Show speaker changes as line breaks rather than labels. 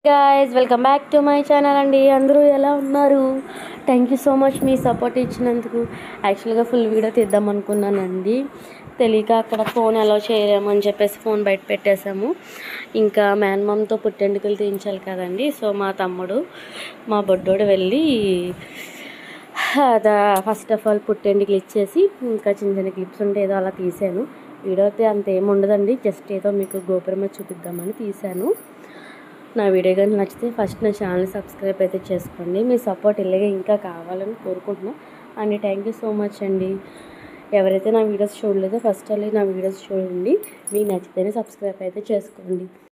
guys welcome back to my channel అండి అందరూ ఎలా ఉన్నారు థ్యాంక్ యూ సో మచ్ మీ సపోర్ట్ ఇచ్చినందుకు యాక్చువల్గా ఫుల్ వీడియో తీద్దాం అనుకున్నానండి తెలియక అక్కడ ఫోన్ అలో చేయలేము అని చెప్పేసి ఫోన్ బయట పెట్టేశాము ఇంకా మేనమామతో పుట్టెంటుకలు తీయించాలి కదండి సో మా తమ్ముడు మా బొడ్డోడు వెళ్ళి అదా ఫస్ట్ ఆఫ్ ఆల్ పుట్టెంటుకలు ఇచ్చేసి ఇంకా చిన్న చిన్న క్లిప్స్ ఉంటే ఏదో అలా తీసాను వీడియో అయితే అంత ఏమి ఉండదండి జస్ట్ ఏదో మీకు గోపురం మీద చూపిద్దామని తీశాను నా వీడియో కానీ నచ్చితే ఫస్ట్ నా ఛానల్ సబ్స్క్రైబ్ అయితే చేసుకోండి మీ సపోర్ట్ ఇలాగే ఇంకా కావాలని కోరుకుంటున్నా and thank you so much అండి ఎవరైతే నా వీడియోస్ చూడలేదో ఫస్ట్ వెళ్ళి నా వీడియోస్ చూడండి మీకు నచ్చితేనే సబ్స్క్రైబ్ అయితే చేసుకోండి